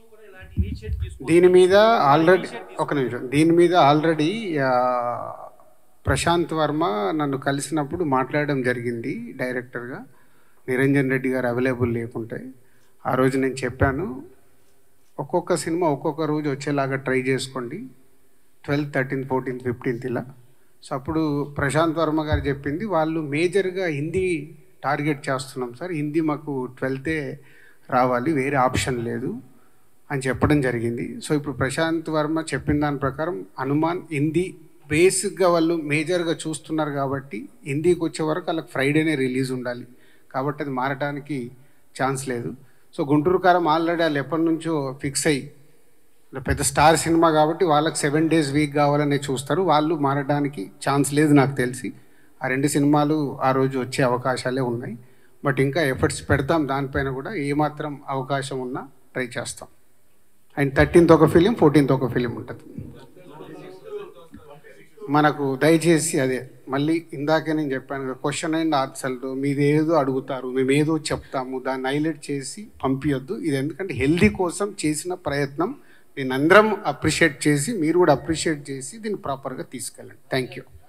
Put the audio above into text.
దీని మీద ఆల్రెడీ ఒక నిమిషం దీని మీద ఆల్రెడీ ఆ, ప్రశాంత్ వర్మ నన్ను కలిసినప్పుడు మాట్లాడడం జరిగింది డైరెక్టర్గా నిరంజన్ రెడ్డి గారు అవైలబుల్ లేకుంటే ఆ రోజు నేను చెప్పాను ఒక్కొక్క సినిమా ఒక్కొక్క రోజు వచ్చేలాగా ట్రై చేసుకోండి ట్వెల్త్ థర్టీన్త్ ఫోర్టీన్త్ ఫిఫ్టీన్త్ ఇలా సో అప్పుడు ప్రశాంత్ వర్మ గారు చెప్పింది వాళ్ళు మేజర్గా హిందీ టార్గెట్ చేస్తున్నాం సార్ హిందీ మాకు ట్వెల్తే రావాలి వేరే ఆప్షన్ లేదు అని చెప్పడం జరిగింది సో ఇప్పుడు ప్రశాంత్ వర్మ చెప్పిన దాని ప్రకారం హనుమాన్ హిందీ బేసిక్గా వాళ్ళు మేజర్గా చూస్తున్నారు కాబట్టి హిందీకి వచ్చే వరకు వాళ్ళకి ఫ్రైడేనే రిలీజ్ ఉండాలి కాబట్టి అది మారడానికి ఛాన్స్ లేదు సో గుంటూరు కారం ఆల్రెడీ వాళ్ళు ఎప్పటి నుంచో ఫిక్స్ అయ్యి అంటే పెద్ద స్టార్ సినిమా కాబట్టి వాళ్ళకి సెవెన్ డేస్ వీక్ కావాలనే చూస్తారు వాళ్ళు మారడానికి ఛాన్స్ లేదు నాకు తెలిసి ఆ రెండు సినిమాలు ఆ రోజు వచ్చే అవకాశాలే ఉన్నాయి బట్ ఇంకా ఎఫర్ట్స్ పెడతాం దానిపైన కూడా ఏమాత్రం అవకాశం ఉన్నా ట్రై చేస్తాం అండ్ థర్టీన్త్ ఒక ఫిలిం ఫోర్టీన్త్ ఒక ఫిలిం ఉంటుంది మనకు దయచేసి అదే మళ్ళీ ఇందాకే నేను చెప్పాను కదా క్వశ్చన్ అండ్ ఆన్సర్లు మీది ఏదో అడుగుతారు మేము ఏదో చెప్తాము దాన్ని హైలైట్ చేసి పంపించొద్దు ఇది ఎందుకంటే హెల్దీ కోసం చేసిన ప్రయత్నం దీన్ని అందరం అప్రిషియేట్ చేసి మీరు కూడా అప్రిషియేట్ చేసి దీన్ని ప్రాపర్గా తీసుకెళ్ళండి థ్యాంక్ యూ